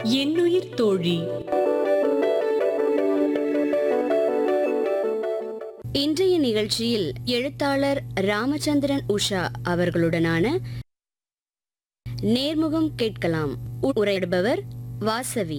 என்னுயிர் தோழி இன்றைய நிகழ்ச்சியில் எழுத்தாளர் ராமச்சந்திரன் உஷா அவர்களுடனான நேர்முகம் கேட்கலாம் உரையிடுபவர் வாசவி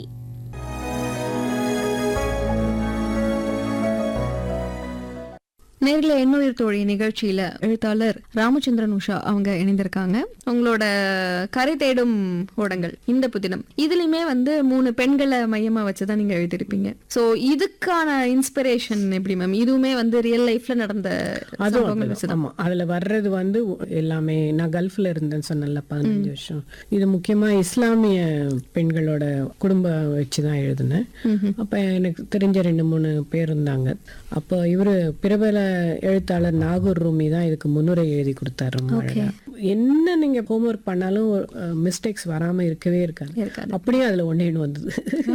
நேர்ல எண்ணுயிர் தோழி நிகழ்ச்சியில எழுத்தாளர் ராமச்சந்திரன் உஷா அவங்க இணைந்திருக்காங்க உங்களோட கரை தேடும் ஓடங்கள் இந்த புதினம் இதுலயுமே வந்து மூணு பெண்களை மையமா வச்சுதான் நீங்க எழுதிருப்பீங்க சோ இதுக்கான இன்ஸ்பிரேஷன் எப்படி மேம் இதுவுமே வந்து ரியல் லைஃப்ல நடந்த அதுவும் சம்பவங்கள் அப்படிதான். வச்சுதான் ஆமா அதுல வர்றது வந்து எல்லாமே நான் கல்ஃப்ல இருந்தேன்னு சொன்னேன்ல பதினஞ்சு வருஷம் இது முக்கியமா இஸ்லாமிய பெண்களோட குடும்பம் வச்சுதான் எழுதினேன் அப்ப எனக்கு தெரிஞ்ச ரெண்டு மூணு பேர் இருந்தாங்க அப்போ இவரு பிரபல எழுத்தாளர் நாகூர் ரூமி தான் இதுக்கு முன்னுரை எழுதி கொடுத்தாரு ரொம்ப அழகா. என்ன நீங்க ஹோம்ஒர்க் பண்ணாலும் மிஸ்டேக்ஸ் வராம இருக்கவே இருக்காது இருக்காது. அப்படியே அதுல ஒண்ணு ஒண்ணு வந்தது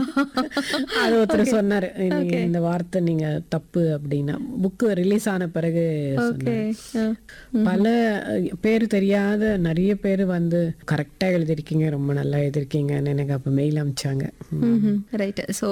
அது ஒருத்தர் சொன்னாரு நீங்க இந்த வார்த்தை நீங்க தப்பு அப்படின்னா புக்கு ரிலீஸ் ஆன பிறகு சொன்னாரு. பல அஹ், பேர் தெரியாத நிறைய பேர் வந்து கரெக்டா எழுதிருக்கீங்க ரொம்ப நல்லா எழுதிருக்கீங்கன்னு எனக்கு அப்ப மெயில் அமிச்சாங்க ரைட் ஸோ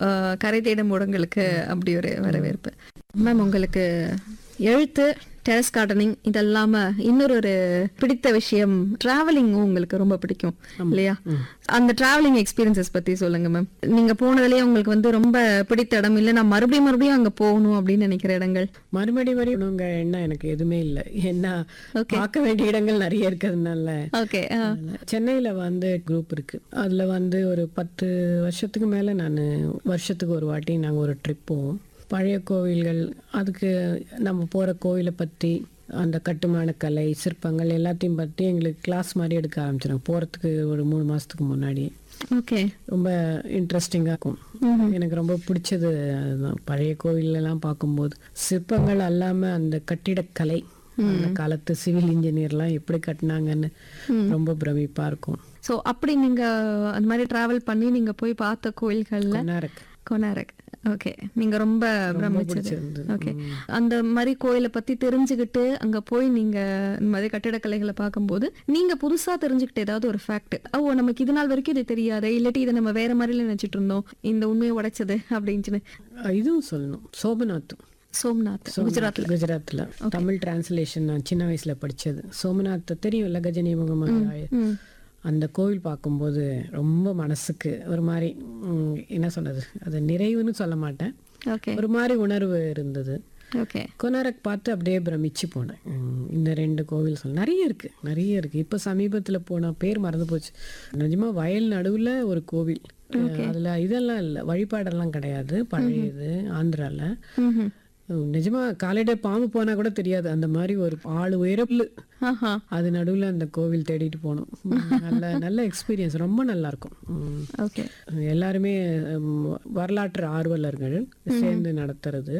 கரை தேடும் ஓடங்களுக்கு அப்படி ஒரு வரவேற்பு மேம் உங்களுக்கு எழுத்து டெரஸ் கார்டனிங் இதெல்லாம இன்னொரு ஒரு பிடித்த விஷயம் டிராவலிங்கும் உங்களுக்கு ரொம்ப பிடிக்கும் இல்லையா அந்த டிராவலிங் எக்ஸ்பீரியன்சஸ் பத்தி சொல்லுங்க மேம் நீங்க போனதுலயே உங்களுக்கு வந்து ரொம்ப பிடித்த இடம் இல்ல நான் மறுபடியும் மறுபடியும் அங்க போகணும் அப்படின்னு நினைக்கிற இடங்கள் மறுபடி வரையும் என்ன எனக்கு எதுவுமே இல்லை என்ன பார்க்க வேண்டிய இடங்கள் நிறைய இருக்கிறதுனால ஓகே சென்னையில வந்து குரூப் இருக்கு அதுல வந்து ஒரு பத்து வருஷத்துக்கு மேல நான் வருஷத்துக்கு ஒரு வாட்டி நாங்க ஒரு ட்ரிப் போவோம் பழைய கோவில்கள் அதுக்கு நம்ம போற கோவிலை பத்தி அந்த கட்டுமான கலை சிற்பங்கள் எல்லாத்தையும் பத்தி எங்களுக்கு கிளாஸ் மாதிரி எடுக்க ஆரம்பிச்சிடும் போறதுக்கு ஒரு மூணு மாசத்துக்கு முன்னாடி ஓகே ரொம்ப இன்ட்ரெஸ்டிங்காக இருக்கும் எனக்கு ரொம்ப பிடிச்சது அதுதான் பழைய கோவில் எல்லாம் பார்க்கும்போது சிற்பங்கள் அல்லாம அந்த கட்டிடக்கலை அந்த காலத்து சிவில் இன்ஜினியர்லாம் எப்படி கட்டினாங்கன்னு ரொம்ப பிரமிப்பா இருக்கும் ஸோ அப்படி நீங்க அந்த மாதிரி டிராவல் பண்ணி நீங்க போய் பார்த்த கோயில்கள்ல கொனாரக் கொனாரக் ஓகே நீங்க ரொம்ப பிரமிச்சது பிடிச்சிருந்தது. ஓகே அந்த மாதிரி கோயிலை பத்தி தெரிஞ்சுக்கிட்டு அங்க போய் நீங்க இந்த மாதிரி கட்டிடக்கலைகளை பார்க்கும்போது நீங்க புதுசா தெரிஞ்சுக்கிட்ட ஏதாவது ஒரு ஃபேக்ட் ஓ நமக்கு இது நாள் வரைக்கும் இது தெரியாது இல்லாட்டி இதை நம்ம வேற மாதிரி நினைச்சிட்டு இருந்தோம் இந்த உண்மையை உடைச்சது அப்படின்னு அஹ் இதுவும் சொல்லணும் சோமநாத்தும் சோம்நாத் குஜராத்ல குஜராத்ல தமிழ் டிரான்ஸ்லேஷன் நான் சின்ன வயசுல படிச்சது சோமநாத் தெரியும்ல கஜினி முகமது ஆயர். அந்த கோவில் பார்க்கும்போது ரொம்ப மனசுக்கு ஒரு மாதிரி ம், என்ன சொல்றது அது நிறைவுன்னு சொல்ல மாட்டேன் ஓகே ஒரு மாதிரி உணர்வு இருந்தது ஓகே கொனாரக் பார்த்து அப்படியே பிரமிச்சு போனேன் ம், இந்த ரெண்டு கோவில் சொல்ல நிறைய இருக்கு நிறைய இருக்கு இப்போ சமீபத்தில் போன பேர் மறந்து போச்சு நிஜமா வயல் நடுவில் ஒரு கோவில் அதில் இதெல்லாம் இல்லை வழிபாடெல்லாம் கிடையாது பழையது ஆந்திரால ம்ஹும். நிஜமா காலையிட பாம்பு போனா கூட தெரியாது அந்த மாதிரி ஒரு ஆளு உயரப்புல ஆஹா அது நடுவில் அந்த கோவில் தேடிட்டு போனோம் ம், நல்ல நல்ல எக்ஸ்பீரியன்ஸ் ரொம்ப நல்லா இருக்கும் ம். ஓகே எல்லாருமே ம், வரலாற்று ஆர்வலர்கள் சேர்ந்து நடத்துறது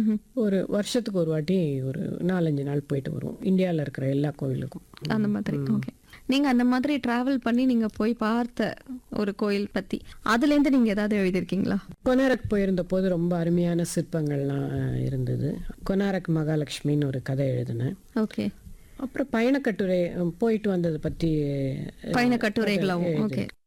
ஒரு வருஷத்துக்கு ஒரு வாட்டி ஒரு நாலஞ்சு நாள் போயிட்டு வருவோம் இந்தியாவில் இருக்கிற எல்லா கோவிலுக்கும் அந்த மாதிரி ஓகே நீங்க அந்த மாதிரி டிராவல் பண்ணி நீங்க போய் பார்த்த ஒரு கோயில் பத்தி அதுல இருந்து நீங்க ஏதாவது எழுதியிருக்கீங்களா கொனாரக் போயிருந்த போது ரொம்ப அருமையான சிற்பங்கள்லாம் அஹ், இருந்தது கொனாரக் மகாலட்சுமின்னு ஒரு கதை எழுதினேன் ஓகே அப்புறம் பயணக்கட்டுரை அஹ், போயிட்டு வந்ததை பற்றி அஹ், பயண கட்டுரைகளாவும் ஓகே